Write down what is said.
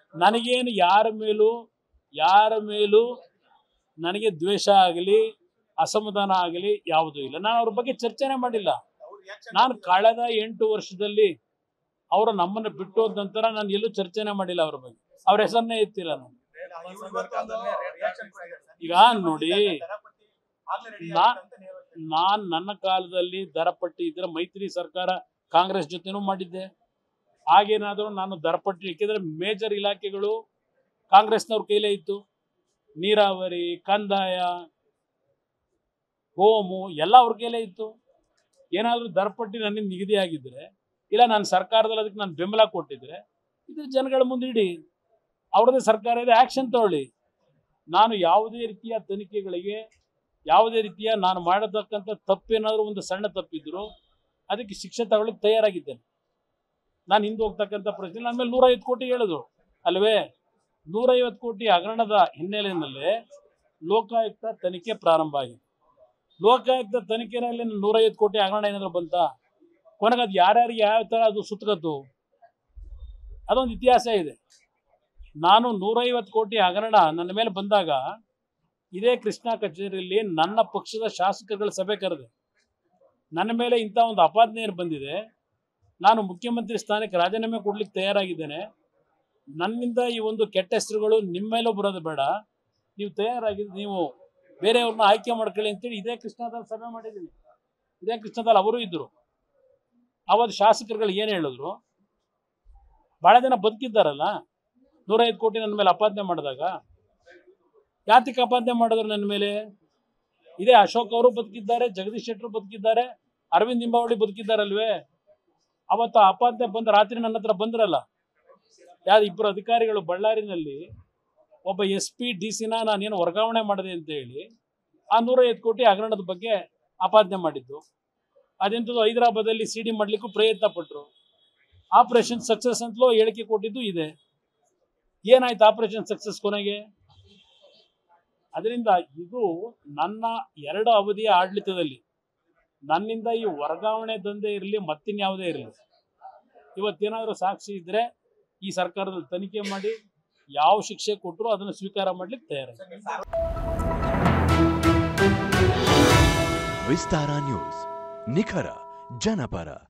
ನನಗೇನು ಯಾರ ಮೇಲೂ ಯಾರ ಮೇಲೂ ನನಗೆ ದ್ವೇಷ ಆಗಲಿ ಅಸಮಾಧಾನ ಆಗಲಿ ಯಾವುದೂ ಇಲ್ಲ ನಾನು ಅವ್ರ ಬಗ್ಗೆ ಚರ್ಚೆನೇ ಮಾಡಿಲ್ಲ ನಾನು ಕಳೆದ ಎಂಟು ವರ್ಷದಲ್ಲಿ ಅವರು ನಮ್ಮನ್ನು ಬಿಟ್ಟು ಹೋದ ನಂತರ ನಾನು ಎಲ್ಲೂ ಚರ್ಚೆನೇ ಮಾಡಿಲ್ಲ ಅವ್ರ ಬಗ್ಗೆ ಅವ್ರ ಹೆಸರನ್ನೇ ಎತ್ತಿಲ್ಲ ನಾನು ಈಗ ನೋಡಿ ನಾ- ನಾನ್ ನನ್ನ ಕಾಲದಲ್ಲಿ ದರಪಟ್ಟಿ ಇದ್ರೆ ಮೈತ್ರಿ ಸರ್ಕಾರ ಕಾಂಗ್ರೆಸ್ ಜೊತೆನೂ ಮಾಡಿದ್ದೆ ಹಾಗೇನಾದರೂ ನಾನು ದರಪಟ್ಟಿ ಯಾಕೆಂದ್ರೆ ಮೇಜರ್ ಇಲಾಖೆಗಳು ಕಾಂಗ್ರೆಸ್ನವ್ರ ಕೈಲೇ ಇತ್ತು ನೀರಾವರಿ ಕಂದಾಯ ಹೋಮು ಎಲ್ಲ ಅವ್ರ ಕೈಲೇ ಇತ್ತು ಏನಾದರೂ ದರಪಟ್ಟಿ ನನಗೆ ನಿಗದಿ ಆಗಿದ್ರೆ ಇಲ್ಲ ನಾನು ಸರ್ಕಾರದಲ್ಲಿ ಅದಕ್ಕೆ ನಾನು ಬೆಂಬಲ ಕೊಟ್ಟಿದ್ರೆ ಇದು ಜನಗಳ ಮುಂದೆ ಇಡಿ ಅವ್ರದ್ದೇ ಸರ್ಕಾರ ಇದೆ ಆಕ್ಷನ್ ತಗೊಳ್ಳಿ ನಾನು ಯಾವುದೇ ರೀತಿಯ ತನಿಖೆಗಳಿಗೆ ಯಾವುದೇ ರೀತಿಯ ನಾನು ಮಾಡತಕ್ಕಂಥ ತಪ್ಪೇನಾದರೂ ಒಂದು ಸಣ್ಣ ತಪ್ಪಿದ್ರು ಅದಕ್ಕೆ ಶಿಕ್ಷೆ ತಗೊಳ್ಳಿಕ್ಕೆ ತಯಾರಾಗಿದ್ದೇನೆ ನಾನು ಹಿಂದೆ ಹೋಗ್ತಕ್ಕಂಥ ಪ್ರಶ್ನೆ ನನ್ನ ಮೇಲೆ ನೂರೈವತ್ತು ಕೋಟಿ ಹೇಳಿದ್ರು ಅಲ್ವೇ ನೂರೈವತ್ತು ಕೋಟಿ ಹಗರಣದ ಹಿನ್ನೆಲೆಯಲ್ಲಿ ಲೋಕಾಯುಕ್ತ ತನಿಖೆ ಪ್ರಾರಂಭ ಆಗಿದೆ ಲೋಕಾಯುಕ್ತ ತನಿಖೆನಲ್ಲಿ ನೂರೈವತ್ತು ಕೋಟಿ ಹಗರಣ ಏನಾದರೂ ಬಂತ ಕೊನೆಗೆ ಅದು ಯಾರ್ಯಾರಿಗೆ ಯಾವ ಥರ ಅದು ಸುತ್ತಕತ್ತು ಅದೊಂದು ಇತಿಹಾಸ ಇದೆ ನಾನು ನೂರೈವತ್ತು ಕೋಟಿ ಹಗರಣ ನನ್ನ ಮೇಲೆ ಬಂದಾಗ ಇದೇ ಕೃಷ್ಣ ಕಚೇರಿಯಲ್ಲಿ ನನ್ನ ಪಕ್ಷದ ಶಾಸಕರುಗಳ ಸಭೆ ಕರೆದೆ ನನ್ನ ಮೇಲೆ ಇಂಥ ಒಂದು ಅಪಾದನೆ ಏನು ಬಂದಿದೆ ನಾನು ಮುಖ್ಯಮಂತ್ರಿ ಸ್ಥಾನಕ್ಕೆ ರಾಜೀನಾಮೆ ಕೊಡ್ಲಿಕ್ಕೆ ತಯಾರಾಗಿದ್ದೇನೆ ನನ್ನಿಂದ ಈ ಒಂದು ಕೆಟ್ಟ ಹೆಸರುಗಳು ನಿಮ್ಮ ಮೇಲೂ ಬರೋದು ಬೇಡ ನೀವು ತಯಾರಾಗಿದ್ದು ನೀವು ಬೇರೆಯವ್ರನ್ನ ಆಯ್ಕೆ ಮಾಡ್ಕೊಳ್ಳಿ ಅಂತೇಳಿ ಇದೇ ಕೃಷ್ಣದಲ್ಲಿ ಸಭೆ ಮಾಡಿದ್ದೀನಿ ಇದೇ ಕೃಷ್ಣದಲ್ಲಿ ಅವರು ಇದ್ದರು ಅವತ್ತು ಶಾಸಕರುಗಳು ಏನು ಹೇಳಿದ್ರು ಭಾಳ ಜನ ಬದುಕಿದ್ದಾರಲ್ಲ ನೂರೈದು ಕೋಟಿ ನನ್ನ ಮೇಲೆ ಅಪಾದನೆ ಮಾಡಿದಾಗ ಯಾತಿಗೆ ಅಪಾದನೆ ಮಾಡಿದ್ರು ನನ್ನ ಮೇಲೆ ಇದೇ ಅಶೋಕ್ ಅವರು ಬದುಕಿದ್ದಾರೆ ಜಗದೀಶ್ ಶೆಟ್ಟರು ಬದುಕಿದ್ದಾರೆ ಅರವಿಂದ್ ನಿಂಬಾವಳಿ ಬದುಕಿದ್ದಾರಲ್ವೇ ಅವತ್ತು ಆ ಅಪಾದನೆ ಬಂದ ರಾತ್ರಿ ನನ್ನ ಹತ್ರ ಬಂದ್ರಲ್ಲ ಯಾರು ಇಬ್ಬರು ಅಧಿಕಾರಿಗಳು ಬಳ್ಳಾರಿನಲ್ಲಿ ಒಬ್ಬ ಎಸ್ ಪಿ ಡಿ ಸಿನ ನಾನೇನು ವರ್ಗಾವಣೆ ಮಾಡಿದೆ ಅಂತ ಹೇಳಿ ಆ ನೂರೈವತ್ತು ಕೋಟಿ ಹಗರಣದ ಬಗ್ಗೆ ಆಪಾದನೆ ಮಾಡಿದ್ದು ಅದೆಂಥದ್ದು ಹೈದರಾಬಾದಲ್ಲಿ ಸಿ ಡಿ ಮಾಡಲಿಕ್ಕೂ ಪ್ರಯತ್ನ ಪಟ್ಟರು ಆಪರೇಷನ್ ಸಕ್ಸಸ್ ಅಂತಲೂ ಹೇಳಿಕೆ ಕೊಟ್ಟಿದ್ದು ಇದೆ ಏನಾಯ್ತು ಆಪರೇಷನ್ ಸಕ್ಸಸ್ ಕೊನೆಗೆ ಅದರಿಂದ ಇದು ನನ್ನ ಎರಡು ಅವಧಿಯ ಆಡಳಿತದಲ್ಲಿ ನನ್ನಿಂದ ಈ ವರ್ಗಾವಣೆ ದಂಧೆ ಇರಲಿ ಮತ್ತಿನ್ಯಾವುದೇ ಇರಲಿ ಇವತ್ತೇನಾದರೂ ಸಾಕ್ಷಿ ಇದ್ರೆ ಈ ಸರ್ಕಾರದಲ್ಲಿ ತನಿಖೆ ಮಾಡಿ ಯಾವ ಶಿಕ್ಷೆ ಕೊಟ್ಟರು ಅದನ್ನು ಸ್ವೀಕಾರ ಮಾಡ್ಲಿಕ್ಕೆ ತಯಾರಾಗಿ ವಿಸ್ತಾರ ನ್ಯೂಸ್ ನಿಖರ ಜನಪರ